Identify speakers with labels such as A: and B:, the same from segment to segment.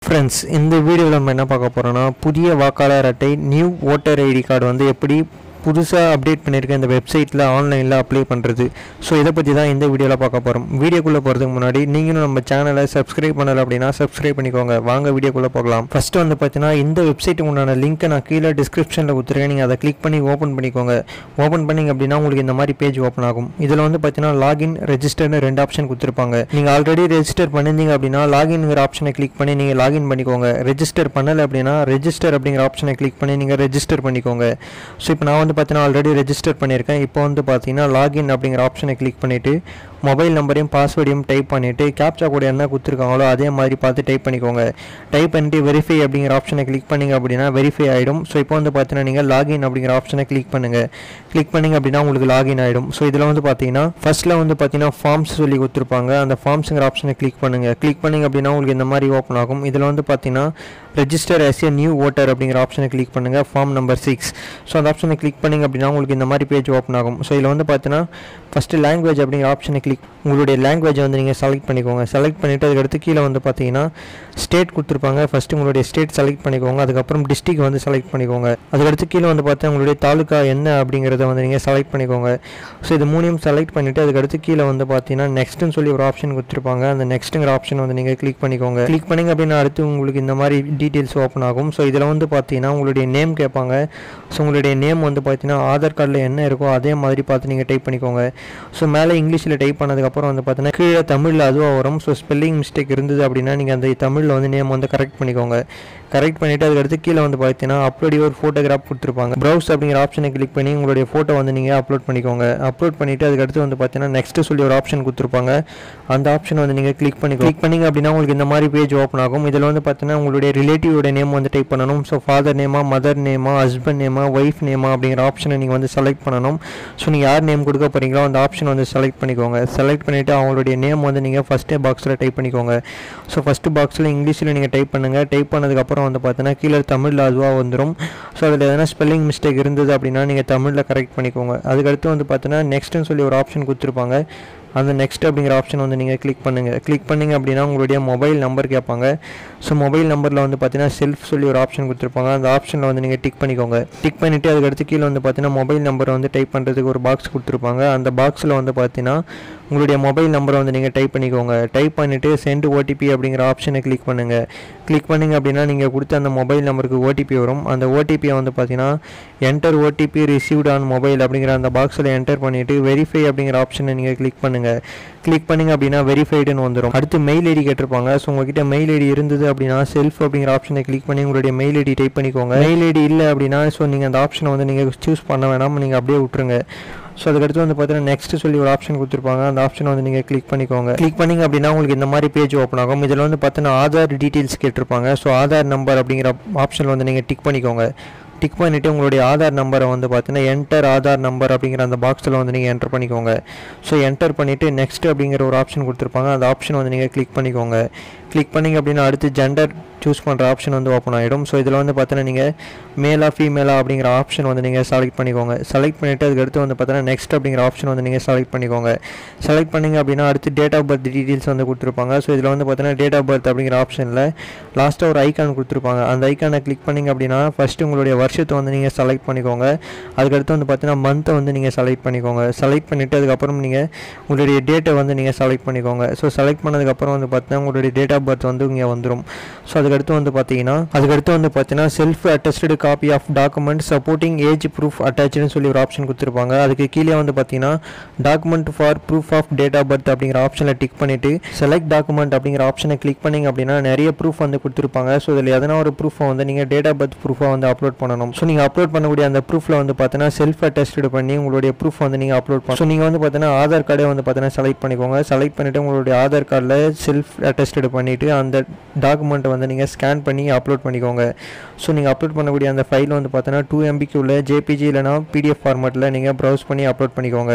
A: friends இந்த வீடியோவில் நம்ம என்ன பார்க்க போகிறோம்னா புதிய வாக்காளர் அட்டை நியூ ஓட்டர் ஐடி கார்டு வந்து எப்படி புதுசாக அப்டேட் பண்ணியிருக்க இந்த வெப்சைட்டில் ஆன்லைனில் அப்ளை பண்ணுறது ஸோ இதை பற்றி தான் இந்த வீடியோவில் பார்க்க போகிறோம் வீடியோக்குள்ளே போகிறதுக்கு முன்னாடி நீங்களும் நம்ம சேனலை சப்ஸ்கிரைப் பண்ணலை அப்படின்னா சப்ஸ்கிரைப் பண்ணிக்கோங்க வாங்க வீடியோக்குள்ளே போகலாம் ஃபஸ்ட்டு வந்து பார்த்தீங்கன்னா இந்த வெப்சைட்டுக்கு உண்டான லிங்க்கை நான் கீழே டிஸ்கிரிப்ஷனில் கொடுத்துருக்கேன் நீங்கள் அதை கிளிக் பண்ணி ஓப்பன் பண்ணிக்கோங்க ஓப்பன் பண்ணிங்க அப்படின்னா உங்களுக்கு இந்த மாதிரி பேஜ் ஓப்பன் ஆகும் இதில் வந்து பார்த்தீங்கன்னா லாகின் ரெஜிஸ்டர்னு ரெண்டு ஆப்ஷன் கொடுத்துருப்பாங்க நீங்கள் ஆல்ரெடி ரெஜிஸ்டர் பண்ணியிருந்தீங்க அப்படின்னா லாகின்ங்கிற ஆப்ஷனை கிளிக் பண்ணி நீங்கள் லாகின் பண்ணிக்கோங்க ரெஜிஸ்டர் பண்ணலை அப்படின்னா ரெஜிஸ்டர் அப்படிங்கிற ஆப்ஷனை கிளிக் பண்ணி நீங்கள் ரெஜிஸ்டர் பண்ணிக்கோங்க ஸோ இப்போ நான் வந்து பார்த்தீங்கன்னா ஆல்ரெடி ரெஜிஸ்டர் பண்ணியிருக்கேன் இப்போ வந்து பார்த்தீங்கன்னா லாகின் அப்படிங்கிற ஆப்ஷனை கிளிக் பண்ணிவிட்டு மொபைல் நம்பரையும் பாஸ்வேர்டையும் டைப் பண்ணிவிட்டு கேப்சா கூட என்ன கொடுத்துருக்காங்களோ அதே மாதிரி பார்த்து டைப் பண்ணிக்கோங்க டைப் பண்ணிட்டு வெரிஃபை அப்படிங்கிற ஆப்ஷனை கிளிக் பண்ணிங்க அப்படின்னா வெரிஃபை ஆகிடும் ஸோ இப்போ வந்து பார்த்தீங்கன்னா நீங்கள் லாகின் அப்படிங்கிற ஆப்ஷனை கிளிக் பண்ணுங்கள் கிளிக் பண்ணிங்க அப்படின்னா உங்களுக்கு லாகின் ஆகிடும் ஸோ இதில் வந்து பார்த்தீங்கன்னா ஃபஸ்ட்டில் வந்து பார்த்தீங்கன்னா ஃபார்ம்ஸ் சொல்லி கொடுத்துருப்பாங்க அந்த ஃபார்ம்ஸுங்கிற ஆப்ஷனை கிளிக் பண்ணுங்கள் கிளிக் பண்ணிங்க அப்படின்னா உங்களுக்கு இந்த மாதிரி ஓப்பன் ஆகும் இதில் வந்து பார்த்தீங்கன்னா register as a new voter அப்படிங்கிற ஆப்ஷனை கிளிக் பண்ணுங்கள் ஃபார்ம் நம்பர் சிக்ஸ் ஸோ அந்த ஆப்ஷனை கிளிக் பண்ணிங்க அப்படின்னா உங்களுக்கு இந்த மாதிரி பேஜ் ஓப்பன் ஆகும் ஸோ இதில் வந்து பார்த்தீங்கன்னா ஃபஸ்ட்டு லாங்குவேஜ் அப்படிங்கிற ஆப்ஷனை கிளிக் உங்களுடைய லாங்குவேஜை வந்து நீங்கள் செலக்ட் பண்ணிக்கோங்க செலக்ட் பண்ணிவிட்டு அதுக்கடுத்து கீழே வந்து பார்த்தீங்கன்னா ஸ்டேட் கொடுத்துருப்பாங்க ஃபஸ்ட்டு உங்களுடைய ஸ்டேட் செலக்ட் பண்ணிக்கோங்க அதுக்கப்புறம் டிஸ்ட்ரிக் வந்து செலக்ட் பண்ணிக்கோங்க அதுக்கடுத்து கீழே வந்து பார்த்தா உங்களுடைய தாலுக்கா என்ன அப்படிங்கிறத வந்து நீங்கள் செலக்ட் பண்ணிக்கோங்க ஸோ இது மூணையும் செலக்ட் பண்ணிவிட்டு அதுக்கடுத்து கீழே வந்து பார்த்தீங்கன்னா நெக்ஸ்ட்னு சொல்லி ஒரு ஆப்ஷன் கொடுத்துருப்பாங்க அந்த நெக்ஸ்ட்டுங்கிற ஆப்ஷன் வந்து நீங்கள் கிளிக் பண்ணிக்கோங்க கிளிக் பண்ணிங்க அப்படின்னா அடுத்து உங்களுக்கு இந்த மாதிரி டீட்டெயில்ஸ் ஓப்பன் ஆகும் ஸோ இதில் வந்து பார்த்தீங்கன்னா உங்களுடைய நேம் கேட்பாங்க ஸோ உங்களுடைய நேம் வந்து பார்த்தீங்கன்னா ஆதார் கார்டில் என்ன இருக்கோ அதே மாதிரி பார்த்து நீங்கள் டைப் பண்ணிக்கோங்க ஸோ மேலே இங்கிலீஷில் டைப் பண்ணதுக்கப்புறம் வந்து பார்த்தீங்கன்னா கீழே தமிழில் அதுவாக வரும் ஸோ ஸ்பெல்லிங் மிஸ்டேக் இருந்தது அப்படின்னா நீங்கள் அந்த தமிழில் வந்து நேம் வந்து கரெக்ட் பண்ணிக்கோங்க கரெக்ட் பண்ணிவிட்டு அதுக்கடுத்து கீழே வந்து பார்த்தீங்கன்னா அப்லோட் ஒரு ஃபோட்டோகிராஃப் கொடுத்துருப்பாங்க ப்ரௌஸ் அப்படிங்கிற ஆப்ஷனை கிளிக் பண்ணி உங்களுடைய ஃபோட்டோ வந்து நீங்கள் அப்லோட் பண்ணிக்கோங்க அப்லோட் பண்ணிவிட்டு அதுக்கடுத்து வந்து பார்த்தீங்கன்னா நெக்ஸ்ட் சொல்லி ஒரு ஆப்ஷன் கொடுத்துருப்பாங்க அந்த ஆப்ஷன் வந்து நீங்கள் கிளிக் பண்ணி கிளிக் பண்ணிங்க அப்படின்னா உங்களுக்கு இந்த மாதிரி பேஜ் ஓப்பன் ஆகும் இதில் வந்து பார்த்தீங்கன்னா உங்களுடைய ரிலேட்டிவோட நேம் வந்து டைப் பண்ணணும் ஸோ ஃபாதர் நேமா மதர் நேமா ஹஸ்பண்ட் நேமா ஒய்ஃப் நேமா அப்படிங்கிற ஆப்ஷனை நீங்கள் வந்து செலக்ட் பண்ணணும் ஸோ நீங்கள் யார் நேம் கொடுக்க போகிறீங்களோ அந்த ஆப்ஷன் வந்து செலக்ட் பண்ணிக்கோங்க செலக்ட் பண்ணிவிட்டு அவங்களுடைய நேம் வந்து நீங்கள் ஃபஸ்ட்டே பாக்ஸில் டைப் பண்ணிக்கோங்க ஸோ ஃபஸ்ட்டு பாக்ஸில் இங்கிலீஷில் நீங்கள் டைப் பண்ணுங்கள் டைப் பண்ணதுக்கப்புறம் வந்து பார்த்தீங்கன்னா கீழே தமிழில் அதுவாக வந்துடும் ஸோ அதில் எதனா ஸ்பெல்லிங் மிஸ்டேக் இருந்தது அப்படின்னா நீங்கள் தமிழில் கரெக்ட் பண்ணிக்கோங்க அதுக்கடுத்து வந்து பார்த்தீங்கன்னா நெக்ஸ்ட்டுன்னு சொல்லி ஒரு ஆப்ஷன் கொடுத்துருப்பாங்க அந்த நெக்ஸ்ட் அப்படிங்கிற ஆப்ஷன் வந்து நீங்கள் கிளிக் பண்ணுங்கள் கிளிக் பண்ணிங்க அப்படின்னா உங்களுடைய மொபைல் நம்பர் கேட்பாங்க ஸோ மொபைல் நம்பரில் வந்து பார்த்தீங்கன்னா செல்ஃப் சொல்லி ஒரு ஆப்ஷன் கொடுத்துருப்பாங்க அந்த ஆப்ஷனில் வந்து நீங்கள் டிக் பண்ணிக்கோங்க டிக் பண்ணிவிட்டு அதுக்கடுத்து கீழே வந்து பார்த்தீங்கன்னா மொபைல் நம்பரை வந்து டைப் பண்ணுறதுக்கு ஒரு பாக்ஸ் கொடுத்துருப்பாங்க அந்த பாக்ஸில் வந்து பார்த்தீங்கன்னா உங்களுடைய மொபைல் நம்பரை வந்து நீங்கள் டைப் பண்ணிக்கோங்க டைப் பண்ணிவிட்டு சென்ட் ஓடிபி அப்படிங்கிற ஆப்ஷனை கிளிக் பண்ணுங்கள் கிளிக் பண்ணிங்க அப்படின்னா நீங்கள் கொடுத்த அந்த மொபைல் நம்பருக்கு ஓடிபி வரும் அந்த ஓடிபியை வந்து பார்த்தீங்கன்னா enter OTP received on mobile அப்படிங்கிற அந்த பாக்ஸில் என்டர் பண்ணிவிட்டு வெரிஃபை அப்படிங்கிற ஆப்ஷனை நீங்கள் கிளிக் பண்ணுங்கள் கிளிக் பண்ணிங்க அப்படின்னா வெரிஃபைடுன்னு வந்துடும் அடுத்து மெயில் ஐடி கேட்டிருப்பாங்க ஸோ உங்ககிட்ட மெயில் ஐடி இருந்தது அப்படின்னா செல்ஃப் அப்படிங்கிற ஆப்ஷனை கிளிக் பண்ணி உங்களுடைய மெயில் ஐடி டைப் பண்ணிக்கோங்க மெயில் ஐடி இல்லை அப்படின்னா ஸோ நீங்கள் அந்த ஆப்ஷனை வந்து நீங்கள் சூஸ் பண்ண வேணாம் நீங்கள் அப்படியே விட்டுருங்க ஸோ அதுக்கடுத்து வந்து பார்த்தீங்கன்னா நெக்ஸ்ட் சொல்லி ஒரு ஆப்ஷன் கொடுத்துருப்பாங்க அந்த ஆப்ஷன் வந்து நீங்கள் கிளிக் பண்ணிக்கோங்க கிளிக் பண்ணிங்க அப்படின்னா உங்களுக்கு இந்த மாதிரி பேஜ் ஓப்பன் ஆகும் இதில் வந்து பார்த்தீங்கன்னா ஆதார் டீட்டெயில்ஸ் கேட்டிருப்பாங்க ஸோ ஆதார் நம்பர் அப்படிங்கிற ஆப்ஷன் வந்து நீங்கள் டிக் பண்ணிக்கோங்க டிக் பண்ணிவிட்டு உங்களுடைய ஆதார் நம்பரை வந்து பார்த்தீங்கன்னா என்டர் ஆதார் நம்பர் அப்படிங்கிற அந்த பாக்ஸில் வந்து நீங்கள் என்டர் பண்ணிக்கோங்க ஸோ என்டர் பண்ணிவிட்டு நெக்ஸ்ட் அப்படிங்கிற ஒரு ஆப்ஷன் கொடுத்துருப்பாங்க அந்த ஆப்ஷன் வந்து நீங்கள் கிளிக் பண்ணிக்கோங்க கிளிக் பண்ணிங்க அப்படின்னா அடுத்து ஜெண்டர் சூஸ் பண்ணுற ஆப்ஷன் வந்து ஓப்பன் ஆகிடும் ஸோ இதில் வந்து பார்த்தீங்கன்னா நீங்கள் மேலா ஃபீமேலா அப்படிங்கிற ஆப்ஷன் வந்து நீங்கள் செலக்ட் பண்ணிக்கோங்க செலக்ட் பண்ணிவிட்டு அதுக்கடுத்து வந்து பார்த்தீங்கன்னா நெக்ஸ்ட் அப்படிங்கிற ஆப்ஷன் வந்து நீங்கள் செலக்ட் பண்ணிக்கோங்க செலக்ட் பண்ணிங்க அப்படின்னா அடுத்து டேட் ஆஃப் பர்த் டீட்டெயில்ஸ் வந்து கொடுத்துருப்பாங்க ஸோ இதில் வந்து பார்த்தீங்கன்னா டேட் ஆஃப் பர்த் அப்படிங்கிற ஆப்ஷனில் லாஸ்ட்டாக ஒரு ஐக்கான் கொடுத்துருப்பாங்க அந்த ஐக்கானை கிளிக் பண்ணிங்க அப்படின்னா ஃபஸ்ட்டு உங்களுடைய வருஷத்தை வந்து நீங்கள் செலக்ட் பண்ணிக்கோங்க அதுக்கடுத்து வந்து பார்த்தீங்கன்னா மந்த்தை வந்து நீங்கள் செலக்ட் பண்ணிக்கோங்க செலக்ட் பண்ணிவிட்டு அதுக்கப்புறம் நீங்கள் உங்களுடைய டேட்டை வந்து நீங்கள் செலக்ட் பண்ணிக்கோங்க ஸோ செலக்ட் பண்ணதுக்கப்புறம் வந்து பார்த்தீங்கன்னா உங்களுடைய டேட் ஆஃப் பர்த் வந்து இங்கே வந்துடும் ஸோ அதுக்கடுத்து வந்து பார்த்தீங்கன்னா அதுக்கடுத்து வந்து பார்த்தீங்கன்னா self attested copy of document supporting age proof அட்டாச்சுன்னு சொல்லி ஒரு ஆப்ஷன் கொடுத்துருப்பாங்க அதுக்கு கீழே வந்து பார்த்தீங்கன்னா document for proof of date of birth அப்படிங்கிற ஆப்ஷனில் டிக் பண்ணிவிட்டு செலக்ட் டாக்குமெண்ட் அப்படிங்கிற ஆப்ஷனை கிளிக் பண்ணிங்க அப்படின்னா நிறைய ப்ரூஃப் வந்து கொடுத்துருப்பாங்க ஸோ இதில் எதனா ஒரு ப்ரூஃபை வந்து நீங்கள் டேட் ஆஃப் பர்த் ப்ரூஃபாக வந்து அப்லோட் பண்ணணும் ஸோ நீங்கள் அப்லோட் பண்ணக்கூடிய அந்த ப்ரூஃபில் வந்து பார்த்தீங்கன்னா செல்ஃப் அட்டஸ்டடு பண்ணி உங்களுடைய ப்ரூஃப் வந்து நீங்கள் அப்லோட் பண்ணணும் ஸோ நீங்கள் வந்து பார்த்தீங்கன்னா ஆதார் கார்டே வந்து பார்த்தீங்கன்னா செலக்ட் பண்ணிக்கோங்க செலக்ட் பண்ணிவிட்டு உங்களுடைய ஆதார் கார்டில் செல்ஃப் அட்டஸ்டடு பண்ணிவிட்டு அந்த டாக்குமெண்ட்டை வந்து நீங்கள் ஸ்கேன் பண்ணி அப்லோட் பண்ணிக்கோங்க ஸோ நீங்கள் அப்லோட் பண்ணக்கூடிய அந்த ஃபைல் வந்து பார்த்தீங்கன்னா டூ எம்பிக்கு உள்ள ஜேபிஜி இல்லைனா பிடிஎஃப் ஃபார்மேட்டில் நீங்கள் ப்ரௌஸ் பண்ணி அப்லோட் பண்ணிக்கோங்க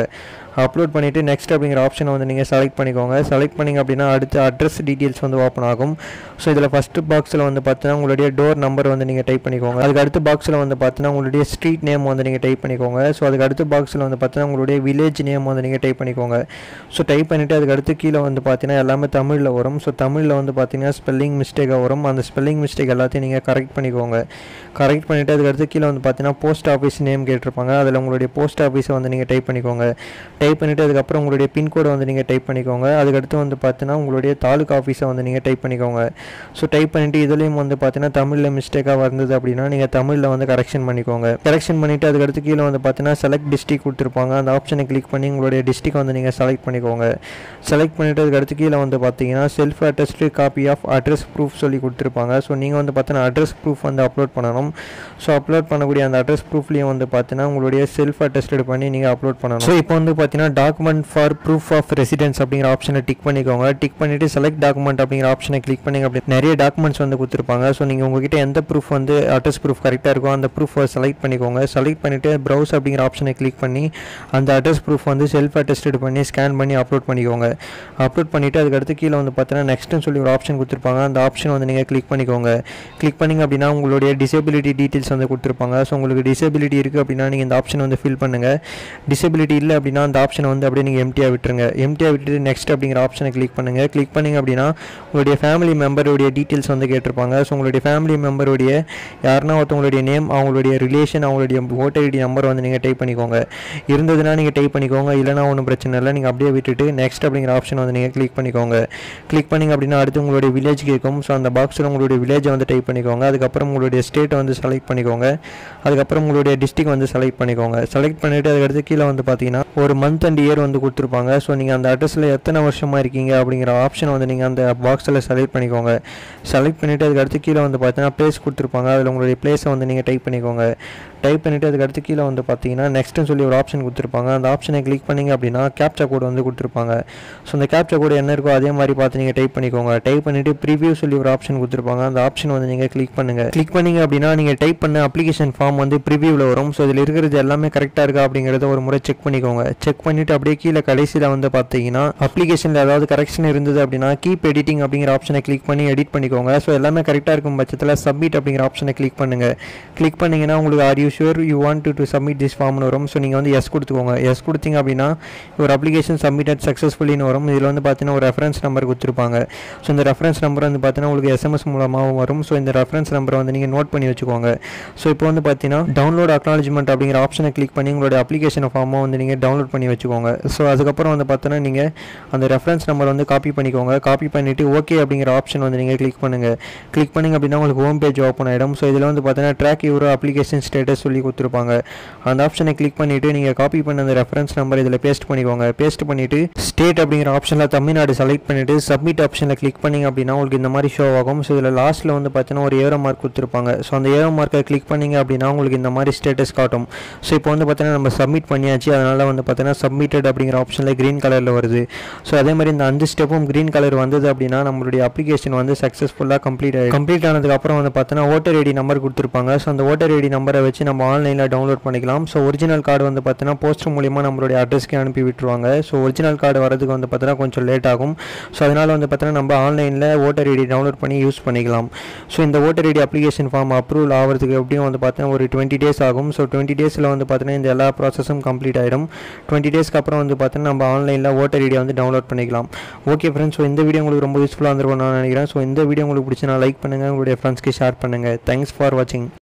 A: அப்லோட் பண்ணிவிட்டு நெக்ஸ்ட் அப்படிங்கிற ஆப்ஷனை வந்து நீங்கள் செலக்ட் பண்ணிக்கோங்க செலக்ட் பண்ணிங்க அப்படின்னா அடுத்து அட்ரஸ் டீட்டெயில்ஸ் வந்து ஓப்பன் ஆகும் ஸோ இதில் ஃபஸ்ட்டு பாக்ஸில் வந்து பார்த்தீங்கன்னா உங்களுடைய டோர் நம்பர் வந்து நீங்கள் டைப் பண்ணிக்கோங்க அதுக்கு அடுத்த பாக்ஸில் வந்து பார்த்தீங்கன்னா உங்களுடைய ஸ்ட்ரீட் நேம் வந்து நீங்கள் டைப் பண்ணிக்கோங்க ஸோ அதுக்கு அடுத்த பாக்ஸில் வந்து பார்த்தீங்கன்னா உங்களுடைய வில்லேஜ் நேம் வந்து நீங்கள் டைப் பண்ணிக்கோங்க ஸோ டைப் பண்ணிவிட்டு அதுக்கு அடுத்து கீழே வந்து பார்த்தீங்கன்னா எல்லாமே தமிழில் வரும் ஸோ தமிழில் வந்து பார்த்தீங்கன்னா ஸ்பெல்லிங் மிஸ்டேக்காக வரும் அந்த ஸ்பெல்லிங் மிஸ்டேக் எல்லாத்தையும் நீங்கள் கரெக்ட் பண்ணிக்கோங்க கரெக்ட் பண்ணிவிட்டு அதுக்கு அடுத்து கீழே வந்து பார்த்தீங்கன்னா போஸ்ட் ஆஃபீஸ் நேம் கேட்டிருப்பாங்க அதில் உங்களுடைய போஸ்ட் ஆஃபீஸை வந்து நீங்கள் டைப் பண்ணிக்கோங்க டைப் பண்ணிவிட்டு அதுக்கப்புறம் உங்களுடைய பின்கோடை வந்து நீங்கள் டைப் பண்ணிக்கோங்க அதுக்கடுத்து வந்து பார்த்தீங்கன்னா உங்களுடைய தாலுக்கா ஆஃபீஸை வந்து நீங்கள் டைப் பண்ணிக்கோங்க ஸோ டைப் பண்ணிவிட்டு இதுலேயும் வந்து பார்த்தீங்கன்னா தமிழில் மிஸ்டேக்காக வந்தது அப்படின்னா நீங்கள் தமிழில் வந்து கரெக்ஷன் பண்ணிக்கோங்க கரெக்ஷன் பண்ணிவிட்டு அதுக்கடுத்து கீழே வந்து பார்த்தீங்கன்னா செலக்ட் டிஸ்ட்ரிக் கொடுத்துருப்பாங்க அந்த ஆப்ஷனை கிளிக் பண்ணி உங்களுடைய டிஸ்ட்ரிக் வந்து நீங்கள் செலக்ட் பண்ணிக்கோங்க செலக்ட் பண்ணிவிட்டு அதுக்கு அடுத்து கீழே வந்து பார்த்தீங்கன்னா self attested copy of address proof சொல்லி கொடுத்துருப்பாங்க ஸோ நீங்கள் வந்து பார்த்தீங்கன்னா அட்ரஸ் ப்ரூஃப் வந்து அப்லோட் பண்ணணும் ஸோ அப்லோட் பண்ணக்கூடிய அந்த அட்ரஸ் ப்ரூஃப்லேயும் வந்து பார்த்தீங்கன்னா உங்களுடைய செல்ஃப் அட்டஸ்டட் பண்ணி நீங்கள் அப்லோட் பண்ணணும் ஸோ இப்போ வந்து பார்த்தீங்கன்னா document for proof of residence அப்படிங்கிற ஆப்ஷனை டிக் பண்ணிக்கோங்க டிக் பண்ணிவிட்டு செலக்ட் டாக்குமெண்ட் அப்படிங்கிற ஆப்ஷனை கிளிக் பண்ணிங்க அப்படி நிறைய டாக்குமெண்ட்ஸ் வந்து கொடுத்துருப்பாங்க ஸோ நீங்கள் உங்ககிட்ட எந்த ப்ரூஃப் வந்து அட்ரஸ் ப்ரூஃப் கரெக்டாக இருக்கோ அந்த ப்ரூஃபை செலக்ட் பண்ணிக்கோங்க செலக்ட் பண்ணிவிட்டு ப்ரௌஸ் அப்படிங்கிற ஆப்ஷனை கிளிக் பண்ணி அந்த அட்ரஸ் ப்ரூஃப் வந்து செல்ஃப் அட்டஸ்டட் பண்ணி ஸ்கேன் பண்ணி அப்லோட் பண்ணிக்கோங்க அப்லோட் பண்ணிவிட்டு அதுக்கடுத்து கீழே வந்து பார்த்தீங்கன்னா நெக்ஸ்ட்னு சொல்லி ஒரு ஆப்ஷன் கொடுத்துருப்பாங்க அந்த ஆப்ஷன் வந்து நீங்கள் கிளிக் பண்ணிக்கோங்க கிளிக் பண்ணிங்க அப்படின்னா உங்களுடைய டிசபிலிட்டி டீட்டெயில்ஸ் வந்து கொடுத்துருப்பாங்க ஸோ உங்களுக்கு டிசபிலிட்டி இருக்குது அப்படின்னா நீங்கள் இந்த ஆப்ஷன் வந்து ஃபில் பண்ணுங்கள் டிசபிலிட்டி இல்லை அப்படின்னா அந்த ஆப்ஷனை வந்து அப்படியே நீங்கள் எம்டியாக விட்டுருங்க எம்டியாக விட்டுட்டு நெக்ஸ்ட் அப்படிங்கிற ஆப்ஷனை கிளிக் பண்ணுங்கள் கிளிக் பண்ணிங்க அப்படின்னா உங்களுடைய ஃபேமிலி மெம்பருடைய டீட்டெயில்ஸ் வந்து கேட்டிருப்பாங்க ஸோ உங்களுடைய ஃபேமிலி மெம்பருடைய யாருன்னா ஒருத்தவங்களுடைய நேம் அவங்களுடைய ரிலேஷன் அவங்களுடைய ஓட்டர் ஐடி நம்பர் வந்து நீங்கள் டைப் பண்ணிக்கோங்க இருந்ததுன்னா நீங்கள் டைப் பண்ணிக்கோங்க இல்லைனா ஒன்றும் பிரச்சனை இல்லை நீங்கள் அப்படியே விட்டுட்டு நெக்ஸ்ட் அப்படிங்கிற ஆப்ஷன் வந்து நீங்கள் கிளிக் பண்ணிக்கோங்க கிளிக் பண்ணிங்க அப்படின்னா அடுத்து உங்களுடைய வில்லேஜ் கேட்கும் ஸோ அந்த பாக்ஸில் உங்களுடைய வில்லேஜை வந்து டைப் பண்ணிக்கோங்க அதுக்கப்புறம் உங்களுடைய ஸ்டேட்டை வந்து செலக்ட் பண்ணிக்கோங்க அதுக்கப்புறம் உங்களுடைய டிஸ்ட்ரிக் வந்து செலக்ட் பண்ணிக்கோங்க செலக்ட் பண்ணிவிட்டு அதுக்கடுத்து கீழே வந்து பார்த்தீங்கன்னா ஒரு மந்த் அண்ட் இயர் வந்து கொடுத்துருப்பாங்க ஸோ நீங்கள் அந்த அட்ரஸில் எத்தனை வருஷமாக இருக்கீங்க அப்படிங்கிற ஆப்ஷன் வந்து நீங்கள் அந்த பாக்ஸில் செலக்ட் பண்ணிக்கோங்க செலக்ட் பண்ணிவிட்டு அதுக்கு அடுத்து கீழே வந்து பார்த்தீங்கன்னா ப்ளேஸ் கொடுத்துருப்பாங்க அதில் உங்களுடைய ப்ளேஸை வந்து நீங்கள் டைப் பண்ணிக்கோங்க டைப் பண்ணிவிட்டு அதுக்கு அடுத்து கீழே வந்து பார்த்தீங்கன்னா நெக்ஸ்ட்னு சொல்லி ஒரு ஆப்ஷன் கொடுத்துருப்பாங்க அந்த ஆப்ஷனை கிளிக் பண்ணிங்க அப்படின்னா கேப்சா கோடு வந்து கொடுத்துருப்பாங்க ஸோ அந்த கேப்சா கோடு என்ன இருக்கோ அதே மாதிரி பார்த்து நீங்கள் டைப் பண்ணிக்கோங்க டைப் பண்ணிவிட்டு ப்ரிவியூ சொல்லி ஒரு ஆப்ஷன் கொடுத்துருப்பாங்க அந்த ஆப்ஷன் வந்து நீங்கள் கிளிக் பண்ணுங்கள் கிளிக் பண்ணிங்க அப்படின்னா நீங்கள் டைப் பண்ண அப்ளிகேஷன் ஃபார்ம் வந்து ப்ரிவியூவில் வரும் ஸோ இதில் இருக்கிறது எல்லாமே கரெக்டாக இருக்கா அப்படிங்கிறத ஒரு முறை செக் பண்ணிக்கோங்க செக் பண்ணிவிட்டு அப்படியே கீழே கடைசியில் வந்து பார்த்தீங்கன்னா அப்ளிகேஷனில் ஏதாவது கரெக்ஷன் இருந்தது அப்படின்னா கீப் எடிட்டிங் அப்படிங்கிற ஆப்ஷனை கிளிக் பண்ணி எடிட் பண்ணிக்கோங்க ஸோ எல்லாமே கரெக்டாக இருக்கும் பட்சத்தில் சப்மிட் அப்படிங்கிற ஆப்ஷனை கிளிக் பண்ணுங்கள் கிளிக் பண்ணிங்கன்னா உங்களுக்கு are you sure you want to to submit this ஃபார்ம்னு வரும் ஸோ நீங்கள் வந்து எஸ் கொடுத்துக்கோங்க எஸ் கொடுத்தீங்க அப்படின்னா ஒரு அப்ளிகேஷன் சப்மிட்டட் சக்ஸஸ்ஃபுல்லின்னு வரும் இதில் வந்து பார்த்தீங்கன்னா ஒரு ரெஃபரன்ஸ் நம்பர் கொடுத்துருப்பாங்க ஸோ இந்த ரெஃபரன்ஸ் நம்பர் வந்து பார்த்தீங்கன்னா உங்களுக்கு எஸ்எம்எஸ் மூலமாகவும் வரும் ஸோ இந்த ரெஃபரன்ஸ் நம்பரை வந்து நீங்கள் நோட் பண்ணி வச்சுக்கோங்க ஸோ இப்போ வந்து பார்த்தீங்கன்னா டவுன்லோட் அக்னாலஜ்மெண்ட் அப்படிங்கிற ஆப்ஷனை கிளிக் பண்ணி உங்களோட அப்ளிகேஷன் ஃபார்மை வந்து நீங்கள் டவுன்லோட் பண்ணி வச்சுக்கோங்க ஸோ அதுக்கப்புறம் வந்து பார்த்தீங்கன்னா நீங்கள் அந்த ரெஃபரன்ஸ் நம்பர் வந்து காப்பி பண்ணிக்கோங்க காப்பி பண்ணிவிட்டு ஓகே அப்படிங்கிற ஆப்ஷன் வந்து நீங்கள் கிளிக் பண்ணுங்கள் கிளிக் பண்ணிங்க அப்படின்னா உங்களுக்கு ஹோம் பேஜ் ஓப்பன் ஆகிடும் ஸோ இதில் வந்து பார்த்தீங்கன்னா ட்ராக் யூரோ அப்ளிகேஷன் ஸ்டேட்டஸ் சொல்லி கொடுத்துருப்பாங்க அந்த ஆப்ஷனை கிளிக் பண்ணிவிட்டு நீங்கள் காப்பி பண்ண அந்த ரெஃபரன்ஸ் நம்பர் இதில் பேஸ்ட் பண்ணிக்கோங்க பேஸ்ட் பண்ணிவிட்டு ஸ்டேட் அப்படிங்கிற ஆப்ஷனில் தமிழ்நாடு செலக்ட் பண்ணிவிட்டு சப்மிட் ஆப்ஷனில் கிளிக் பண்ணிங்க அப்படின்னா உங்களுக்கு இந்த மாதிரி ஷோ ஆகும் ஸோ இதில் லாஸ்ட்டில் வந்து பார்த்தீங்கன்னா ஒரு ஏரோ மார்க் கொடுத்துருப்பாங்க ஸோ அந்த ஏரோ மார்க்கை கிளிக் பண்ணிங்க அப்படின்னா உங்களுக்கு இந்த மாதிரி ஸ்டேட்டஸ் காட்டும் ஸோ இப்போ வந்து பார்த்தீங்கன்னா நம்ம சப்மிட் பண்ணியாச்சு அதனால் வந்து பார்த்தீங்கன்னா சப்மிட்டட் அப்படிங்கிற ஆப்ஷனில் க்ரீன் கலரில் வருது ஸோ அதே மாதிரி இந்த அஞ்சு ஸ்டெப்பும் க்ரீன் கலர் வந்தது அப்படின்னா நம்மளுடைய அப்ளிகேஷன் வந்து சக்ஸஸ்ஃபுல்லாக கம்ப்ளீட் ஆகி கம்ப்ளீட் ஆனதுக்கப்புறம் வந்து பார்த்தீங்கன்னா ஓட்டர் ஐடி நம்பர் கொடுத்துருப்பாங்க ஸோ அந்த ஓட்டர் ஐடி நம்பரை வச்சு நம்ம ஆன்லைனில் டவுன்லோட் பண்ணிக்கலாம் ஸோ ஒரிஜினல் கார்டு வந்து பார்த்தீங்கன்னா போஸ்டர் மூலியமாக நம்மளுடைய அட்ரஸ்க்கு அனுப்பி விட்டுருவாங்க ஸோ ஒரிஜினல் கார்டு வரதுக்கு வந்து பார்த்தீங்கன்னா கொஞ்சம் லேட் ஆகும் ஸோ அதனால் வந்து பார்த்தீங்கன்னா நம்ம ஆன்லைனில் ஓட்டர் ஐடி டவுன்லோட் பண்ணி யூஸ் பண்ணிக்கலாம் ஸோ இந்த voter ID application form approval ஆகிறதுக்கு எப்படியும் வந்து பார்த்தீங்கன்னா ஒரு டுவெண்ட்டி டேஸ் ஆகும் ஸோ டுவெண்ட்டி டேஸில் வந்து பார்த்தீங்கன்னா இந்த எல்லா ப்ராசஸும் கம்ப்ளீட் ஆகிடும் டுவெண்ட்டி டேஸ்க்கு அப்புறம் வந்து பார்த்தீங்கன்னா நம்ம ஆன்லைனில் ஓட்டர் ஐடியை வந்து டவுன்லோட் பண்ணிக்கலாம் ஓகே ஃப்ரெண்ட்ஸ் ஸோ இந்த வீடியோ உங்களுக்கு ரொம்ப யூஸ்ஃபுல்லாக இருந்திருக்கும் நான் நினைக்கிறேன் ஸோ இந்த வீடியோ உங்களுக்கு பிடிச்சி நான் லைக் பண்ணுங்கள் உங்களுடைய ஃப்ரெண்ட்ஸ்க்கு ஷேர் பண்ணுங்கள் தேங்க்ஸ் ஃபார் வாட்சிங்